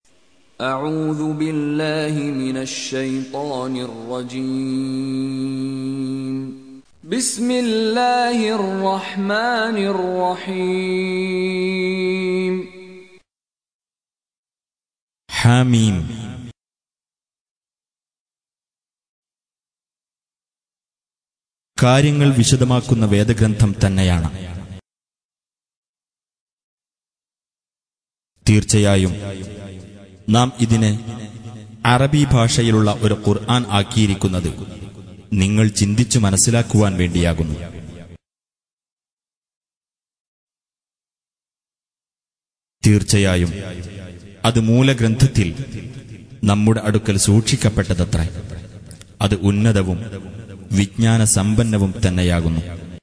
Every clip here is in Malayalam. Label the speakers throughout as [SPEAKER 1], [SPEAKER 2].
[SPEAKER 1] أعوذ بالله من الشيطان الرجيم بسم الله الرحمن الرحيم
[SPEAKER 2] ഹാമീം കാര്യങ്ങൾ വിശദമാക്കുന്ന വേദഗ്രന്ഥം തന്നെയാണ് തീർച്ചയായും നാം ഇതിനെ അറബി ഭാഷയിലുള്ള ഒരു ഖുർആൻ ആക്കിയിരിക്കുന്നത് നിങ്ങൾ ചിന്തിച്ചു മനസ്സിലാക്കുവാൻ വേണ്ടിയാകുന്നു തീർച്ചയായും അത് മൂലഗ്രന്ഥത്തിൽ നമ്മുടെ അടുക്കൽ സൂക്ഷിക്കപ്പെട്ടതത്ര അത് ഉന്നതവും വിജ്ഞാന സമ്പന്നവും തന്നെയാകുന്നു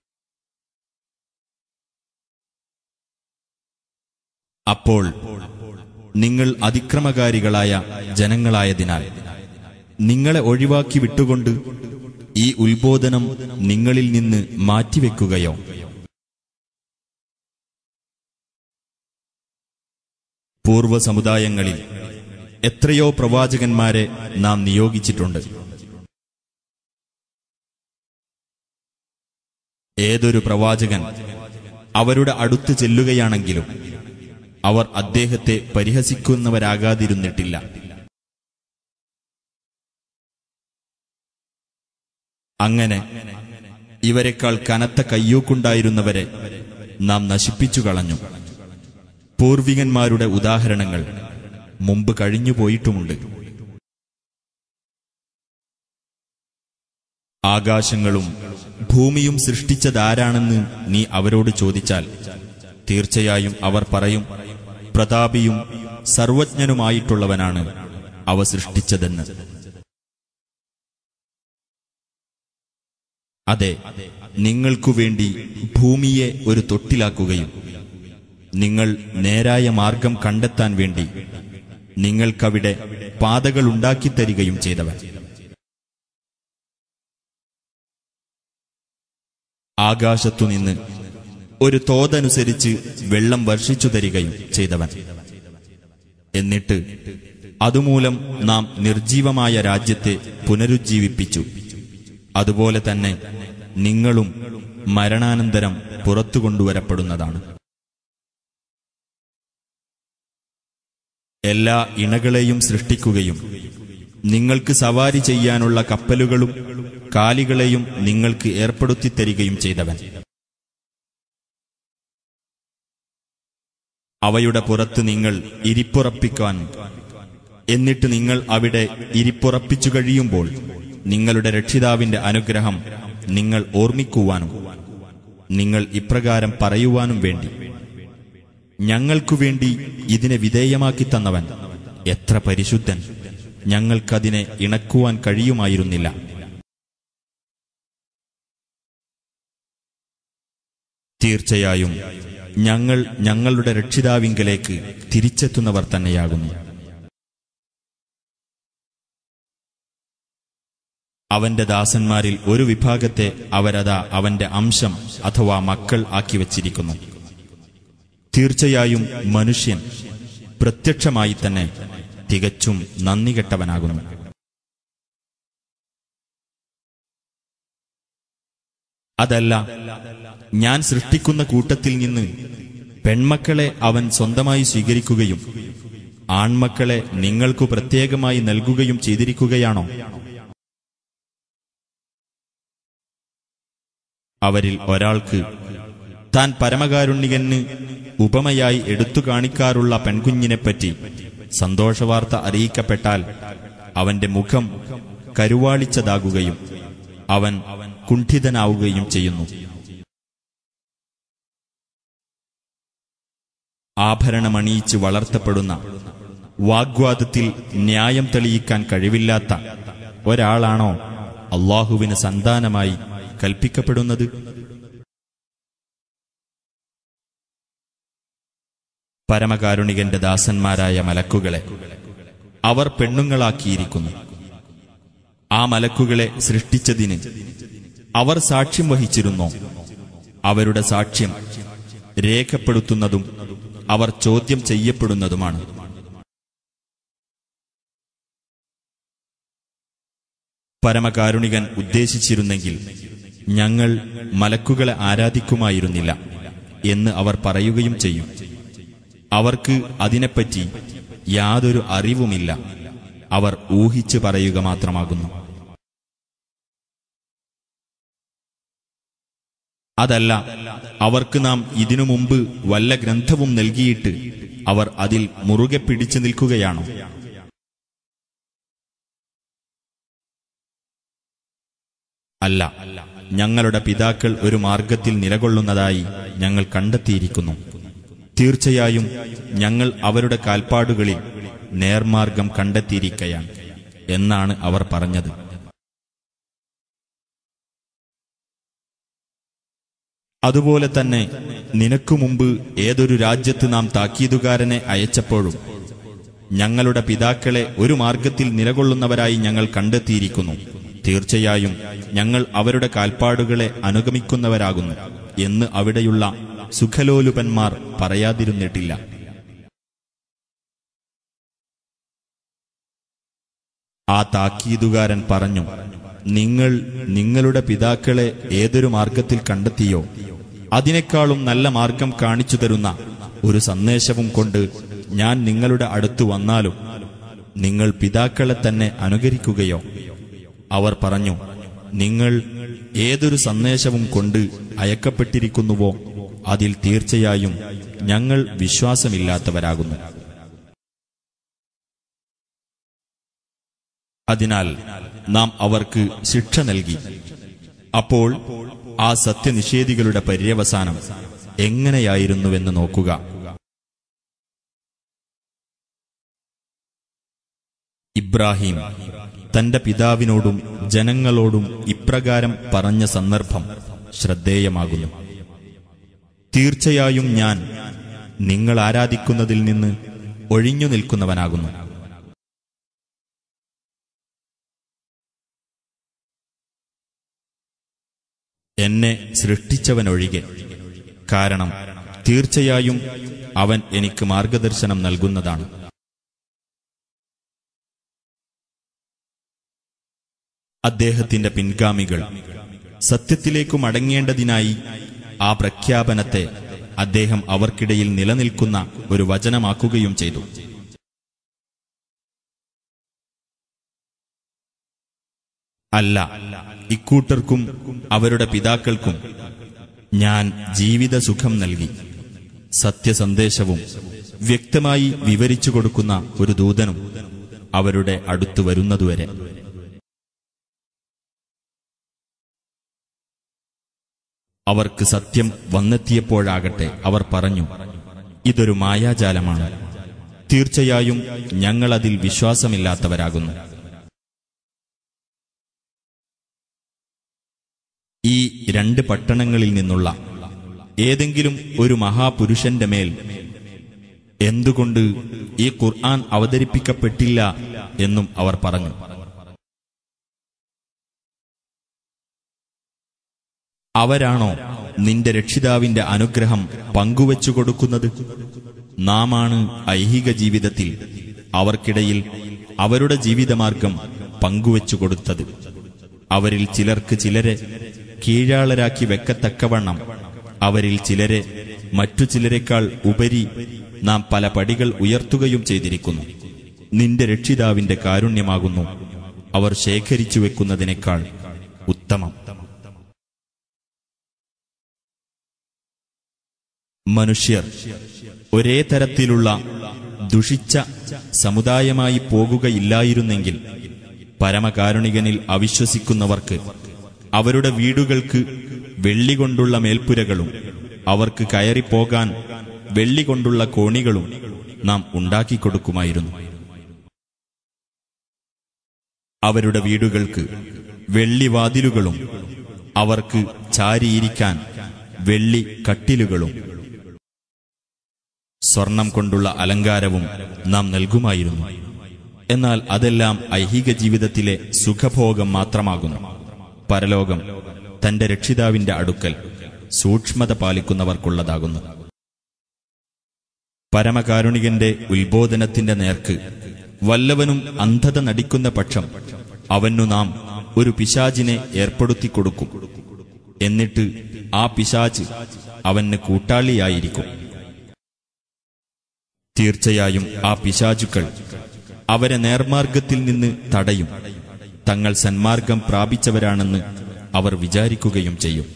[SPEAKER 2] അപ്പോൾ നിങ്ങൾ അതിക്രമകാരികളായ ജനങ്ങളായതിനാൽ നിങ്ങളെ ഒഴിവാക്കി വിട്ടുകൊണ്ട് ഈ ഉത്ബോധനം നിങ്ങളിൽ നിന്ന് മാറ്റിവെക്കുകയോ പൂർവ്വ സമുദായങ്ങളിൽ എത്രയോ പ്രവാചകന്മാരെ നാം നിയോഗിച്ചിട്ടുണ്ട് ഏതൊരു പ്രവാചകൻ അവരുടെ അടുത്ത് ചെല്ലുകയാണെങ്കിലും അവർ അദ്ദേഹത്തെ പരിഹസിക്കുന്നവരാകാതിരുന്നിട്ടില്ല അങ്ങനെ ഇവരെക്കാൾ കനത്ത കയ്യൂക്കുണ്ടായിരുന്നവരെ നാം നശിപ്പിച്ചു കളഞ്ഞു പൂർവികന്മാരുടെ ഉദാഹരണങ്ങൾ മുമ്പ് കഴിഞ്ഞുപോയിട്ടുമുണ്ട് ആകാശങ്ങളും ഭൂമിയും സൃഷ്ടിച്ചതാരാണെന്ന് നീ അവരോട് ചോദിച്ചാൽ തീർച്ചയായും അവർ പറയും പ്രതാപിയും സർവജ്ഞനുമായിട്ടുള്ളവനാണ് അവ സൃഷ്ടിച്ചതെന്ന് അതെ നിങ്ങൾക്കു വേണ്ടി ഭൂമിയെ ഒരു തൊട്ടിലാക്കുകയും നിങ്ങൾ നേരായ മാർഗം കണ്ടെത്താൻ വേണ്ടി നിങ്ങൾക്കവിടെ പാതകൾ ഉണ്ടാക്കിത്തരികയും ചെയ്തവൻ ആകാശത്തുനിന്ന് ഒരു തോതനുസരിച്ച് വെള്ളം വർഷിച്ചു തരികയും ചെയ്തവൻ എന്നിട്ട് അതുമൂലം നാം നിർജീവമായ രാജ്യത്തെ പുനരുജ്ജീവിപ്പിച്ചു അതുപോലെ തന്നെ നിങ്ങളും മരണാനന്തരം പുറത്തു കൊണ്ടുവരപ്പെടുന്നതാണ് എല്ലാ ഇണകളെയും സൃഷ്ടിക്കുകയും നിങ്ങൾക്ക് സവാരി ചെയ്യാനുള്ള കപ്പലുകളും കാലികളെയും നിങ്ങൾക്ക് ഏർപ്പെടുത്തിത്തരികയും ചെയ്തവൻ അവയുടെ പുറത്ത് നിങ്ങൾ ഇരിപ്പുറപ്പിക്കാൻ എന്നിട്ട് നിങ്ങൾ അവിടെ ഇരിപ്പുറപ്പിച്ചു കഴിയുമ്പോൾ നിങ്ങളുടെ രക്ഷിതാവിന്റെ അനുഗ്രഹം നിങ്ങൾ ഓർമ്മിക്കുവാനും നിങ്ങൾ ഇപ്രകാരം പറയുവാനും വേണ്ടി ഞങ്ങൾക്കു വേണ്ടി ഇതിനെ വിധേയമാക്കി തന്നവൻ എത്ര പരിശുദ്ധൻ ഞങ്ങൾക്കതിനെ ഇണക്കുവാൻ കഴിയുമായിരുന്നില്ല തീർച്ചയായും ഞങ്ങൾ ഞങ്ങളുടെ രക്ഷിതാവിങ്കലേക്ക് തിരിച്ചെത്തുന്നവർ തന്നെയാകുന്നു അവന്റെ ദാസന്മാരിൽ ഒരു വിഭാഗത്തെ അവരതാ അവന്റെ അംശം അഥവാ മക്കൾ ആക്കി വച്ചിരിക്കുന്നു തീർച്ചയായും മനുഷ്യൻ പ്രത്യക്ഷമായി തന്നെ തികച്ചും നന്ദികെട്ടവനാകുന്നു അതല്ല ഞാൻ സൃഷ്ടിക്കുന്ന കൂട്ടത്തിൽ നിന്ന് പെൺമക്കളെ അവൻ സ്വന്തമായി സ്വീകരിക്കുകയും ആൺമക്കളെ നിങ്ങൾക്കു പ്രത്യേകമായി നൽകുകയും ചെയ്തിരിക്കുകയാണോ അവരിൽ ഒരാൾക്ക് താൻ പരമകാരുണ്യകന് ഉപമയായി എടുത്തു കാണിക്കാറുള്ള പെൺകുഞ്ഞിനെപ്പറ്റി സന്തോഷവാർത്ത അറിയിക്കപ്പെട്ടാൽ അവന്റെ മുഖം കരുവാളിച്ചതാകുകയും അവൻ കുണ്ഠിതനാവുകയും ചെയ്യുന്നു ആഭരണമണിയിച്ച് വളർത്തപ്പെടുന്ന വാഗ്വാദത്തിൽ ന്യായം തെളിയിക്കാൻ കഴിവില്ലാത്ത ഒരാളാണോ അള്ളാഹുവിന് സന്താനമായി കൽപ്പിക്കപ്പെടുന്നത് പരമകാരുണികന്റെ ദാസന്മാരായ മലക്കുകളെ അവർ പെണ്ണുങ്ങളാക്കിയിരിക്കുന്നു ആ മലക്കുകളെ സൃഷ്ടിച്ചതിന് അവർ സാക്ഷ്യം വഹിച്ചിരുന്നോ അവരുടെ സാക്ഷ്യം രേഖപ്പെടുത്തുന്നതും അവർ ചോദ്യം ചെയ്യപ്പെടുന്നതുമാണ് പരമകാരുണികൻ ഉദ്ദേശിച്ചിരുന്നെങ്കിൽ ഞങ്ങൾ മലക്കുകളെ ആരാധിക്കുമായിരുന്നില്ല എന്ന് അവർ പറയുകയും ചെയ്യും അവർക്ക് അതിനെപ്പറ്റി യാതൊരു അറിവുമില്ല അവർ ഊഹിച്ചു പറയുക മാത്രമാകുന്നു അതല്ല അവർക്ക് നാം ഇതിനു മുമ്പ് വല്ല ഗ്രന്ഥവും നൽകിയിട്ട് അവർ അതിൽ മുറുകെ പിടിച്ചു നിൽക്കുകയാണോ അല്ല ഞങ്ങളുടെ പിതാക്കൾ ഒരു മാർഗത്തിൽ നിലകൊള്ളുന്നതായി ഞങ്ങൾ കണ്ടെത്തിയിരിക്കുന്നു തീർച്ചയായും ഞങ്ങൾ അവരുടെ കാൽപ്പാടുകളിൽ നേർമാർഗം കണ്ടെത്തിയിരിക്കയാണ് എന്നാണ് അവർ പറഞ്ഞത് അതുപോലെ തന്നെ നിനക്കു മുമ്പ് ഏതൊരു രാജ്യത്ത് നാം താക്കീതുകാരനെ അയച്ചപ്പോഴും ഞങ്ങളുടെ പിതാക്കളെ ഒരു മാർഗത്തിൽ നിലകൊള്ളുന്നവരായി ഞങ്ങൾ കണ്ടെത്തിയിരിക്കുന്നു തീർച്ചയായും ഞങ്ങൾ അവരുടെ കാൽപ്പാടുകളെ അനുഗമിക്കുന്നവരാകുന്നു എന്ന് അവിടെയുള്ള സുഖലോലുപന്മാർ പറയാതിരുന്നിട്ടില്ല ആ താക്കീതുകാരൻ പറഞ്ഞു നിങ്ങൾ നിങ്ങളുടെ പിതാക്കളെ ഏതൊരു മാർഗത്തിൽ കണ്ടെത്തിയോ അതിനേക്കാളും നല്ല മാർഗം കാണിച്ചു തരുന്ന ഒരു സന്ദേശവും കൊണ്ട് ഞാൻ നിങ്ങളുടെ അടുത്തു വന്നാലും നിങ്ങൾ പിതാക്കളെ തന്നെ അനുകരിക്കുകയോ അവർ പറഞ്ഞു നിങ്ങൾ ഏതൊരു സന്ദേശവും കൊണ്ട് അയക്കപ്പെട്ടിരിക്കുന്നുവോ അതിൽ തീർച്ചയായും ഞങ്ങൾ വിശ്വാസമില്ലാത്തവരാകുന്നു അതിനാൽ നാം അവർക്ക് ശിക്ഷ നൽകി അപ്പോൾ ആ സത്യനിഷേധികളുടെ പര്യവസാനം എങ്ങനെയായിരുന്നുവെന്ന് നോക്കുക ഇബ്രാഹിം തന്റെ പിതാവിനോടും ജനങ്ങളോടും ഇപ്രകാരം പറഞ്ഞ സന്ദർഭം ശ്രദ്ധേയമാകുന്നു തീർച്ചയായും ഞാൻ നിങ്ങൾ ആരാധിക്കുന്നതിൽ നിന്ന് ഒഴിഞ്ഞു നിൽക്കുന്നവനാകുന്നു എന്നെ സൃഷ്ടിച്ചവനൊഴികെ കാരണം തീർച്ചയായും അവൻ എനിക്ക് മാർഗദർശനം നൽകുന്നതാണ് അദ്ദേഹത്തിന്റെ പിൻഗാമികൾ സത്യത്തിലേക്കു മടങ്ങേണ്ടതിനായി ആ പ്രഖ്യാപനത്തെ അദ്ദേഹം അവർക്കിടയിൽ നിലനിൽക്കുന്ന ഒരു വചനമാക്കുകയും ചെയ്തു അല്ല ഇക്കൂട്ടർക്കും അവരുടെ പിതാക്കൾക്കും ഞാൻ ജീവിത സുഖം നൽകി സത്യസന്ദേശവും വ്യക്തമായി വിവരിച്ചു കൊടുക്കുന്ന ഒരു ദൂതനും അവരുടെ അടുത്തു വരുന്നതുവരെ അവർക്ക് സത്യം വന്നെത്തിയപ്പോഴാകട്ടെ അവർ പറഞ്ഞു ഇതൊരു മായാജാലമാണ് തീർച്ചയായും ഞങ്ങളതിൽ വിശ്വാസമില്ലാത്തവരാകുന്നു ഈ രണ്ട് പട്ടണങ്ങളിൽ നിന്നുള്ള ഏതെങ്കിലും ഒരു മഹാപുരുഷന്റെ മേൽ എന്തുകൊണ്ട് ഈ ഖുർആൻ അവതരിപ്പിക്കപ്പെട്ടില്ല എന്നും അവർ പറഞ്ഞു അവരാണോ നിന്റെ രക്ഷിതാവിന്റെ അനുഗ്രഹം പങ്കുവച്ചു കൊടുക്കുന്നത് നാമാണ് ഐഹിക ജീവിതത്തിൽ അവർക്കിടയിൽ അവരുടെ ജീവിതമാർഗം പങ്കുവച്ചു കൊടുത്തത് അവരിൽ ചിലർക്ക് ചിലരെ കീഴാളരാക്കി വെക്കത്തക്കവണ്ണം അവരിൽ ചിലരെ മറ്റു ചിലരെക്കാൾ ഉപരി നാം പല പടികൾ ഉയർത്തുകയും ചെയ്തിരിക്കുന്നു നിന്റെ രക്ഷിതാവിന്റെ കാരുണ്യമാകുന്നു അവർ ശേഖരിച്ചു വെക്കുന്നതിനേക്കാൾ ഉത്തമം മനുഷ്യർ ഒരേ തരത്തിലുള്ള ദുഷിച്ച സമുദായമായി പോകുകയില്ലായിരുന്നെങ്കിൽ പരമകാരുണികനിൽ അവിശ്വസിക്കുന്നവർക്ക് അവരുടെ വീടുകൾക്ക് വെള്ളി കൊണ്ടുള്ള മേൽപ്പുരകളും അവർക്ക് കയറിപ്പോകാൻ വെള്ളി കൊണ്ടുള്ള കോണികളും നാം ഉണ്ടാക്കിക്കൊടുക്കുമായിരുന്നു അവരുടെ വീടുകൾക്ക് വെള്ളിവാതിലുകളും അവർക്ക് ചാരിയിരിക്കാൻ വെള്ളി കട്ടിലുകളും സ്വർണം കൊണ്ടുള്ള അലങ്കാരവും നാം നൽകുമായിരുന്നു എന്നാൽ അതെല്ലാം ഐഹിക ജീവിതത്തിലെ സുഖഭോഗം മാത്രമാകുന്നു പരലോകം തന്റെ രക്ഷിതാവിന്റെ അടുക്കൽ സൂക്ഷ്മത പാലിക്കുന്നവർക്കുള്ളതാകുന്നു പരമകാരുണികന്റെ ഉത്ബോധനത്തിന്റെ നേർക്ക് വല്ലവനും അന്ധത നടിക്കുന്ന പക്ഷം അവനു നാം ഒരു പിശാചിനെ ഏർപ്പെടുത്തിക്കൊടുക്കും എന്നിട്ട് ആ പിശാച് അവന് കൂട്ടാളിയായിരിക്കും തീർച്ചയായും ആ പിശാചുക്കൾ അവരെ നേർമാർഗത്തിൽ നിന്ന് തടയും തങ്ങൾ സന്മാർഗം പ്രാപിച്ചവരാണെന്ന് അവർ വിചാരിക്കുകയും ചെയ്യും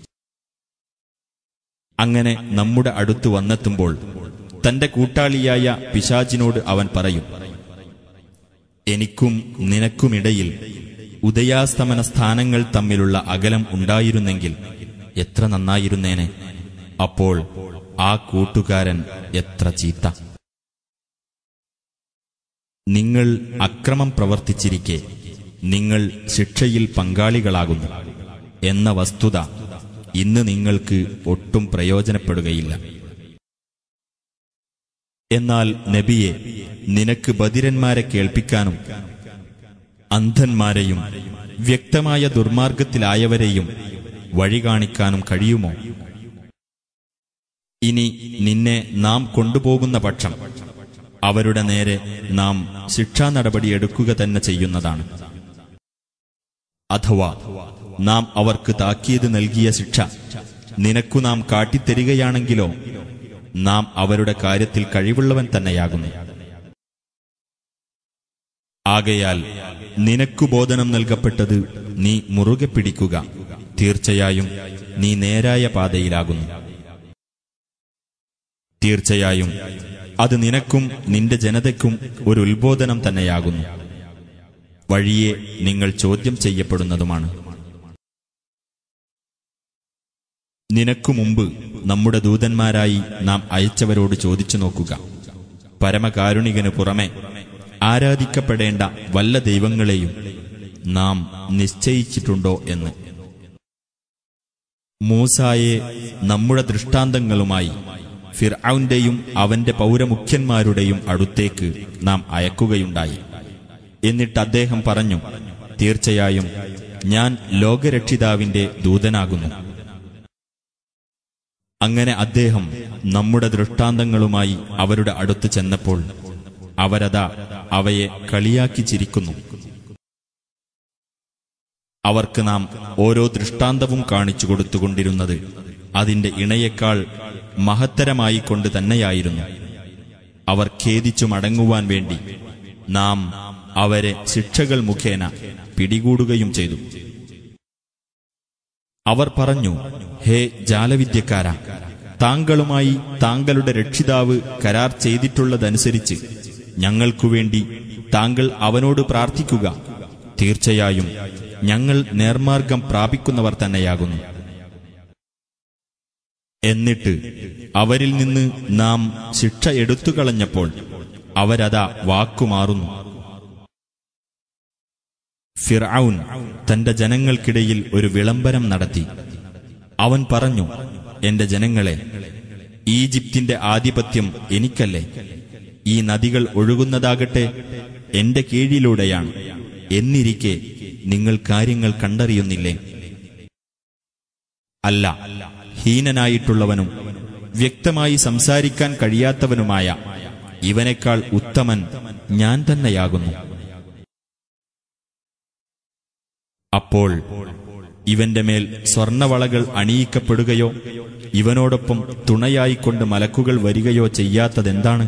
[SPEAKER 2] അങ്ങനെ നമ്മുടെ അടുത്ത് വന്നെത്തുമ്പോൾ തന്റെ കൂട്ടാളിയായ പിശാചിനോട് അവൻ പറയും എനിക്കും നിനക്കുമിടയിൽ ഉദയാസ്തമന സ്ഥാനങ്ങൾ തമ്മിലുള്ള അകലം ഉണ്ടായിരുന്നെങ്കിൽ എത്ര നന്നായിരുന്നേനെ അപ്പോൾ ആ കൂട്ടുകാരൻ എത്ര ചീത്ത നിങ്ങൾ അക്രമം പ്രവർത്തിച്ചിരിക്കെ നിങ്ങൾ ശിക്ഷയിൽ പങ്കാളികളാകുന്നു എന്ന വസ്തുത ഇന്ന് നിങ്ങൾക്ക് ഒട്ടും പ്രയോജനപ്പെടുകയില്ല എന്നാൽ നബിയെ നിനക്ക് ബദിരന്മാരെ കേൾപ്പിക്കാനും അന്ധന്മാരെയും വ്യക്തമായ ദുർമാർഗത്തിലായവരെയും വഴി കാണിക്കാനും കഴിയുമോ ഇനി നിന്നെ നാം കൊണ്ടുപോകുന്ന പക്ഷം അവരുടെ നേരെ നാം ശിക്ഷാ നടപടിയെടുക്കുക തന്നെ ചെയ്യുന്നതാണ് അഥവാ നാം അവർക്ക് താക്കീത് നൽകിയ ശിക്ഷ നിനക്കു നാം കാട്ടിത്തരികയാണെങ്കിലോ നാം അവരുടെ കാര്യത്തിൽ കഴിവുള്ളവൻ തന്നെയാകുന്നു ആകയാൽ നിനക്കു ബോധനം നൽകപ്പെട്ടത് നീ മുറുകെ പിടിക്കുക തീർച്ചയായും നീ നേരായ പാതയിലാകുന്നു തീർച്ചയായും അത് നിനക്കും നിന്റെ ജനതയ്ക്കും ഒരു ഉത്ബോധനം തന്നെയാകുന്നു വഴിയെ നിങ്ങൾ ചോദ്യം ചെയ്യപ്പെടുന്നതുമാണ് നിനക്കു മുമ്പ് നമ്മുടെ ദൂതന്മാരായി നാം അയച്ചവരോട് ചോദിച്ചു നോക്കുക പരമകാരുണികന് പുറമെ ആരാധിക്കപ്പെടേണ്ട വല്ല ദൈവങ്ങളെയും നാം നിശ്ചയിച്ചിട്ടുണ്ടോ എന്ന് മൂസായെ നമ്മുടെ ദൃഷ്ടാന്തങ്ങളുമായി ഫിർഔന്റെയും അവന്റെ പൗരമുഖ്യന്മാരുടെയും അടുത്തേക്ക് നാം അയക്കുകയുണ്ടായി എന്നിട്ട് അദ്ദേഹം പറഞ്ഞു തീർച്ചയായും ഞാൻ ലോകരക്ഷിതാവിന്റെ ദൂതനാകുന്നു അങ്ങനെ അദ്ദേഹം നമ്മുടെ ദൃഷ്ടാന്തങ്ങളുമായി അവരുടെ അടുത്ത് ചെന്നപ്പോൾ അവരതാ അവയെ കളിയാക്കി ചിരിക്കുന്നു അവർക്ക് നാം ഓരോ ദൃഷ്ടാന്തവും കാണിച്ചു കൊടുത്തുകൊണ്ടിരുന്നത് അതിന്റെ ഇണയേക്കാൾ മഹത്തരമായി കൊണ്ട് തന്നെയായിരുന്നു അവർ ഖേദിച്ചു മടങ്ങുവാൻ വേണ്ടി നാം അവരെ ശിക്ഷകൾ മുഖേന പിടികൂടുകയും ചെയ്തു അവർ പറഞ്ഞു ഹേ ജാലവിദ്യക്കാര താങ്കളുമായി താങ്കളുടെ രക്ഷിതാവ് കരാർ ചെയ്തിട്ടുള്ളതനുസരിച്ച് ഞങ്ങൾക്കുവേണ്ടി താങ്കൾ അവനോട് പ്രാർത്ഥിക്കുക തീർച്ചയായും ഞങ്ങൾ നേർമാർഗം പ്രാപിക്കുന്നവർ തന്നെയാകുന്നു എന്നിട്ട് അവരിൽ നിന്ന് നാം ശിക്ഷ എടുത്തുകളഞ്ഞപ്പോൾ അവരതാ വാക്കുമാറുന്നു ഫിർഔൻ തന്റെ ജനങ്ങൾക്കിടയിൽ ഒരു വിളംബരം നടത്തി അവൻ പറഞ്ഞു എന്റെ ജനങ്ങളെ ഈജിപ്തിന്റെ ആധിപത്യം എനിക്കല്ലേ ഈ നദികൾ ഒഴുകുന്നതാകട്ടെ എന്റെ കീഴിലൂടെയാണ് എന്നിരിക്കെ നിങ്ങൾ കാര്യങ്ങൾ കണ്ടറിയുന്നില്ലേ അല്ല ഹീനനായിട്ടുള്ളവനും വ്യക്തമായി സംസാരിക്കാൻ കഴിയാത്തവനുമായ ഇവനേക്കാൾ ഉത്തമൻ ഞാൻ തന്നെയാകുന്നു അപ്പോൾ ഇവന്റെ മേൽ സ്വർണവളകൾ അണിയിക്കപ്പെടുകയോ ഇവനോടൊപ്പം തുണയായിക്കൊണ്ട് മലക്കുകൾ വരികയോ ചെയ്യാത്തതെന്താണ്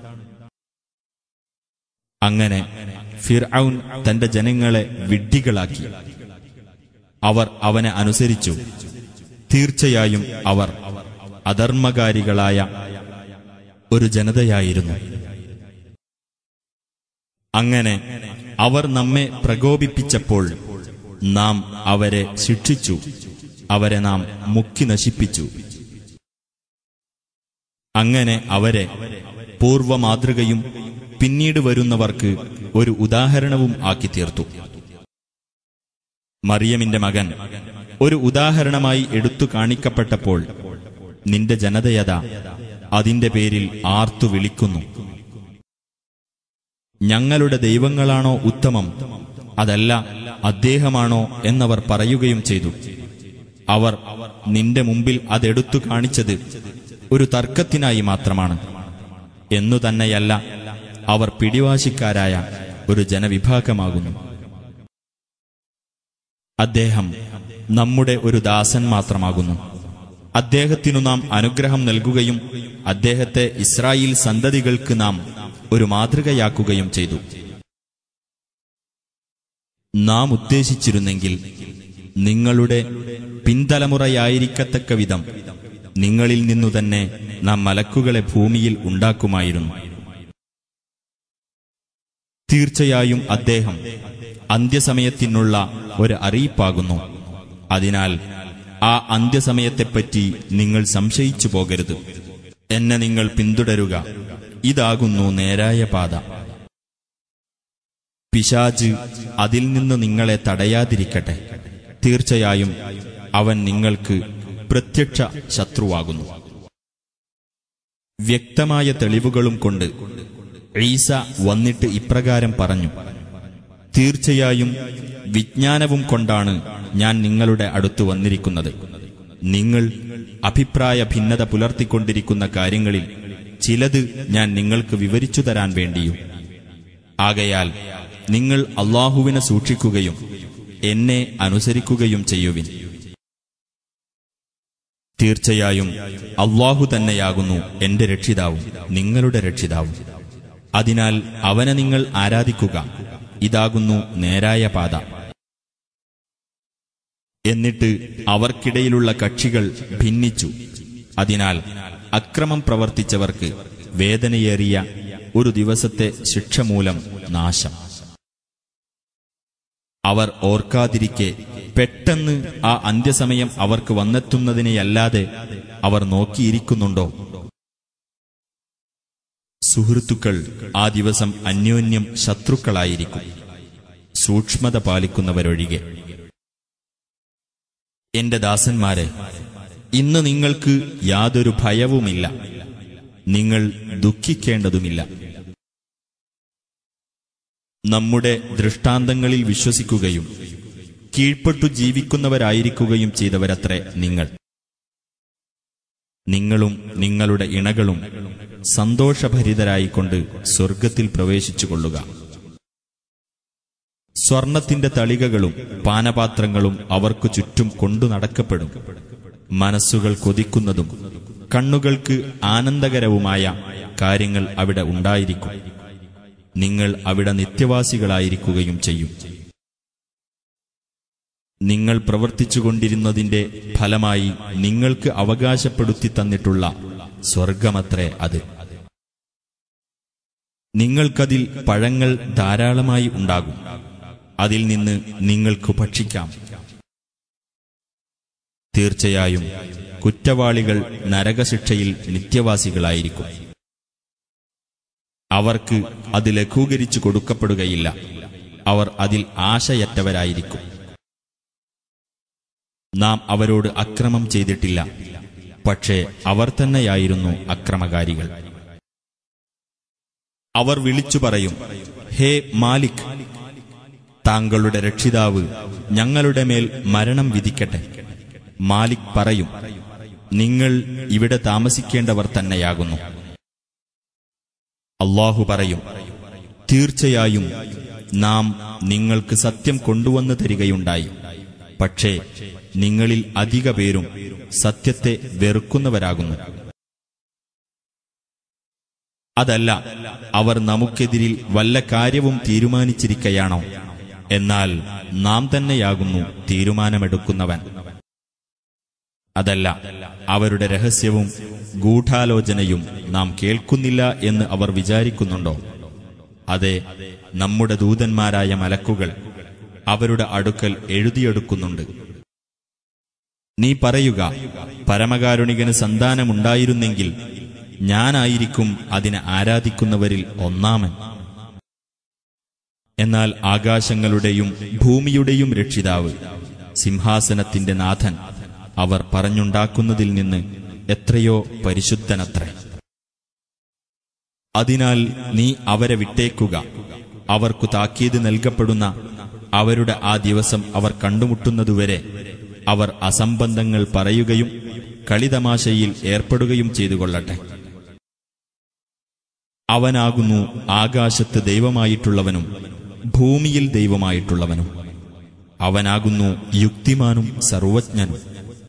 [SPEAKER 2] അങ്ങനെ ഫിർഔൻ തന്റെ ജനങ്ങളെ വിഡ്ഢികളാക്കി അവർ അവനെ അനുസരിച്ചു തീർച്ചയായും അവർ അധർമ്മകാരികളായ ഒരു ജനതയായിരുന്നു അങ്ങനെ അവർ നമ്മെ പ്രകോപിപ്പിച്ചപ്പോൾ നാം അവരെ ശിക്ഷിച്ചു അവരെ നാം മുക്കി നശിപ്പിച്ചു അങ്ങനെ അവരെ പൂർവമാതൃകയും പിന്നീട് വരുന്നവർക്ക് ഒരു ഉദാഹരണവും ആക്കി തീർത്തു മറിയമിന്റെ മകൻ ഒരു ഉദാഹരണമായി എടുത്തു കാണിക്കപ്പെട്ടപ്പോൾ നിന്റെ ജനതയത അതിന്റെ പേരിൽ ആർത്തു വിളിക്കുന്നു ഞങ്ങളുടെ ദൈവങ്ങളാണോ ഉത്തമം അതല്ല അദ്ദേഹമാണോ എന്നവർ പറയുകയും ചെയ്തു അവർ നിന്റെ മുമ്പിൽ അതെടുത്തു കാണിച്ചത് ഒരു തർക്കത്തിനായി മാത്രമാണ് എന്നു തന്നെയല്ല അവർ പിടിവാശിക്കാരായ ഒരു ജനവിഭാഗമാകുന്നു അദ്ദേഹം നമ്മുടെ ഒരു ദാസൻ മാത്രമാകുന്നു അദ്ദേഹത്തിനു നാം അനുഗ്രഹം നൽകുകയും അദ്ദേഹത്തെ ഇസ്രായേൽ സന്തതികൾക്ക് നാം ഒരു മാതൃകയാക്കുകയും ചെയ്തു നാം ഉദ്ദേശിച്ചിരുന്നെങ്കിൽ നിങ്ങളുടെ പിന്തലമുറയായിരിക്കത്തക്ക വിധം നിങ്ങളിൽ നിന്നു തന്നെ നാം മലക്കുകളെ ഭൂമിയിൽ ഉണ്ടാക്കുമായിരുന്നു തീർച്ചയായും അദ്ദേഹം അന്ത്യസമയത്തിനുള്ള ഒരു അറിയിപ്പാകുന്നു അതിനാൽ ആ അന്ത്യസമയത്തെപ്പറ്റി നിങ്ങൾ സംശയിച്ചു പോകരുത് എന്നെ നിങ്ങൾ പിന്തുടരുക ഇതാകുന്നു നേരായ പാത പിശാജ് അതിൽ നിന്ന് നിങ്ങളെ തടയാതിരിക്കട്ടെ തീർച്ചയായും അവൻ നിങ്ങൾക്ക് പ്രത്യക്ഷ ശത്രുവാകുന്നു വ്യക്തമായ തെളിവുകളും കൊണ്ട് ഈസ വന്നിട്ട് ഇപ്രകാരം പറഞ്ഞു തീർച്ചയായും വിജ്ഞാനവും കൊണ്ടാണ് ഞാൻ നിങ്ങളുടെ അടുത്ത് വന്നിരിക്കുന്നത് നിങ്ങൾ അഭിപ്രായ ഭിന്നത പുലർത്തിക്കൊണ്ടിരിക്കുന്ന കാര്യങ്ങളിൽ ചിലത് ഞാൻ നിങ്ങൾക്ക് വിവരിച്ചു തരാൻ വേണ്ടിയും ആകയാൽ നിങ്ങൾ അള്ളാഹുവിനെ സൂക്ഷിക്കുകയും എന്നെ അനുസരിക്കുകയും ചെയ്യുവിൻ തീർച്ചയായും അള്ളാഹു തന്നെയാകുന്നു എന്റെ രക്ഷിതാവും നിങ്ങളുടെ രക്ഷിതാവും അതിനാൽ അവനെ നിങ്ങൾ ആരാധിക്കുക ഇതാകുന്നു നേരായ പാത എന്നിട്ട് അവർക്കിടയിലുള്ള കക്ഷികൾ ഭിന്നിച്ചു അതിനാൽ അക്രമം പ്രവർത്തിച്ചവർക്ക് വേദനയേറിയ ഒരു ദിവസത്തെ ശിക്ഷ മൂലം നാശം അവർ ഓർക്കാതിരിക്കെ പെട്ടെന്ന് ആ അന്ത്യസമയം അവർക്ക് വന്നെത്തുന്നതിനെയല്ലാതെ അവർ നോക്കിയിരിക്കുന്നുണ്ടോ സുഹൃത്തുക്കൾ ആ ദിവസം അന്യോന്യം ശത്രുക്കളായിരിക്കും സൂക്ഷ്മത പാലിക്കുന്നവരൊഴികെ എന്റെ ദാസന്മാരെ ഇന്ന് നിങ്ങൾക്ക് യാതൊരു ഭയവുമില്ല നിങ്ങൾ ദുഃഖിക്കേണ്ടതുമില്ല നമ്മുടെ ദൃഷ്ടാന്തങ്ങളിൽ വിശ്വസിക്കുകയും കീഴ്പ്പെട്ടു ജീവിക്കുന്നവരായിരിക്കുകയും ചെയ്തവരത്രേ നിങ്ങൾ നിങ്ങളും നിങ്ങളുടെ ഇണകളും സന്തോഷഭരിതരായിക്കൊണ്ട് സ്വർഗത്തിൽ പ്രവേശിച്ചുകൊള്ളുക സ്വർണത്തിന്റെ തളികകളും പാനപാത്രങ്ങളും അവർക്കു ചുറ്റും കൊണ്ടു നടക്കപ്പെടും മനസ്സുകൾ കൊതിക്കുന്നതും കണ്ണുകൾക്ക് ആനന്ദകരവുമായ കാര്യങ്ങൾ അവിടെ ഉണ്ടായിരിക്കും നിങ്ങൾ അവിടെ നിത്യവാസികളായിരിക്കുകയും ചെയ്യും നിങ്ങൾ പ്രവർത്തിച്ചുകൊണ്ടിരുന്നതിന്റെ ഫലമായി നിങ്ങൾക്ക് അവകാശപ്പെടുത്തി തന്നിട്ടുള്ള സ്വർഗമത്രേ അത് നിങ്ങൾക്കതിൽ പഴങ്ങൾ ധാരാളമായി ഉണ്ടാകും അതിൽ നിന്ന് നിങ്ങൾക്ക് ഭക്ഷിക്കാം തീർച്ചയായും കുറ്റവാളികൾ നരകശിക്ഷയിൽ നിത്യവാസികളായിരിക്കും അവർക്ക് അത് ലഘൂകരിച്ചു കൊടുക്കപ്പെടുകയില്ല അവർ അതിൽ ആശയറ്റവരായിരിക്കും നാം അവരോട് അക്രമം ചെയ്തിട്ടില്ല പക്ഷേ അവർ തന്നെയായിരുന്നു അക്രമകാരികൾ അവർ വിളിച്ചു പറയും ഹേ മാലിക് താങ്കളുടെ രക്ഷിതാവ് ഞങ്ങളുടെ മേൽ മരണം വിധിക്കട്ടെ മാലിക് പറയും നിങ്ങൾ ഇവിടെ താമസിക്കേണ്ടവർ തന്നെയാകുന്നു അള്ളാഹു പറയും തീർച്ചയായും നാം നിങ്ങൾക്ക് സത്യം കൊണ്ടുവന്നു തരികയുണ്ടായി പക്ഷേ നിങ്ങളിൽ അധിക പേരും സത്യത്തെ വെറുക്കുന്നവരാകുന്നു അതല്ല അവർ നമുക്കെതിരിൽ വല്ല കാര്യവും തീരുമാനിച്ചിരിക്കയാണോ എന്നാൽ നാം തന്നെയാകുന്നു തീരുമാനമെടുക്കുന്നവൻ അതല്ല അവരുടെ രഹസ്യവും ഗൂഢാലോചനയും നാം കേൾക്കുന്നില്ല എന്ന് അവർ വിചാരിക്കുന്നുണ്ടോ അതെ നമ്മുടെ ദൂതന്മാരായ മലക്കുകൾ അവരുടെ അടുക്കൽ എഴുതിയെടുക്കുന്നുണ്ട് നീ പറയുക പരമകാരുണികന് സന്താനമുണ്ടായിരുന്നെങ്കിൽ ഞാനായിരിക്കും അതിനെ ആരാധിക്കുന്നവരിൽ ഒന്നാമൻ എന്നാൽ ആകാശങ്ങളുടെയും ഭൂമിയുടെയും രക്ഷിതാവ് സിംഹാസനത്തിന്റെ നാഥൻ അവർ പറഞ്ഞുണ്ടാക്കുന്നതിൽ നിന്ന് എത്രയോ പരിശുദ്ധനത്രേ അതിനാൽ നീ അവരെ വിട്ടേക്കുക അവർക്കു താക്കീത് നൽകപ്പെടുന്ന അവരുടെ ആ ദിവസം അവർ കണ്ടുമുട്ടുന്നതുവരെ അവർ അസംബന്ധങ്ങൾ പറയുകയും കളിതമാശയിൽ ഏർപ്പെടുകയും ചെയ്തു കൊള്ളട്ടെ അവനാകുന്നു ആകാശത്ത് ദൈവമായിട്ടുള്ളവനും ഭൂമിയിൽ ദൈവമായിട്ടുള്ളവനും അവനാകുന്നു യുക്തിമാനും സർവജ്ഞനും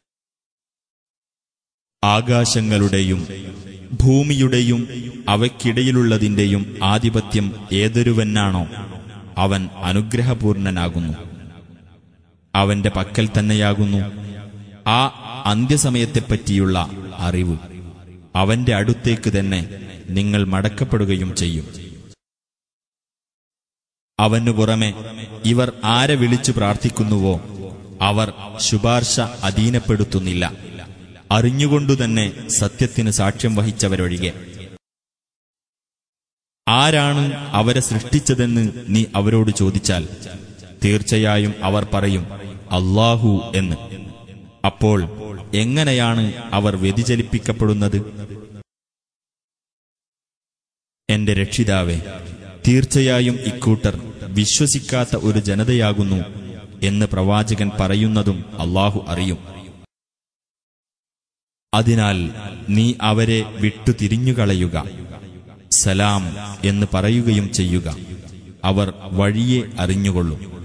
[SPEAKER 2] ആകാശങ്ങളുടെയും ഭൂമിയുടെയും അവയ്ക്കിടയിലുള്ളതിന്റെയും ആധിപത്യം ഏതൊരുവനാണോ അവൻ അനുഗ്രഹപൂർണനാകുന്നു അവന്റെ പക്കൽ തന്നെയാകുന്നു ആ അന്ത്യസമയത്തെപ്പറ്റിയുള്ള അറിവ് അവന്റെ അടുത്തേക്ക് തന്നെ നിങ്ങൾ മടക്കപ്പെടുകയും ചെയ്യും അവനു പുറമെ ഇവർ ആരെ വിളിച്ചു പ്രാർത്ഥിക്കുന്നുവോ അവർ ശുപാർശ അധീനപ്പെടുത്തുന്നില്ല അറിഞ്ഞുകൊണ്ടുതന്നെ സത്യത്തിന് സാക്ഷ്യം വഹിച്ചവരൊഴികെ ആരാണ് അവരെ സൃഷ്ടിച്ചതെന്ന് നീ അവരോട് ചോദിച്ചാൽ തീർച്ചയായും അവർ പറയും അല്ലാഹു എന്ന് അപ്പോൾ എങ്ങനെയാണ് അവർ വ്യതിചലിപ്പിക്കപ്പെടുന്നത് എന്റെ രക്ഷിതാവേ തീർച്ചയായും ഇക്കൂട്ടർ വിശ്വസിക്കാത്ത ഒരു ജനതയാകുന്നു എന്ന് പ്രവാചകൻ പറയുന്നതും അള്ളാഹു അറിയും അതിനാൽ നീ അവരെ വിട്ടു തിരിഞ്ഞുകളയുക സലാം എന്ന് പറയുകയും ചെയ്യുക അവർ വഴിയെ അറിഞ്ഞുകൊള്ളും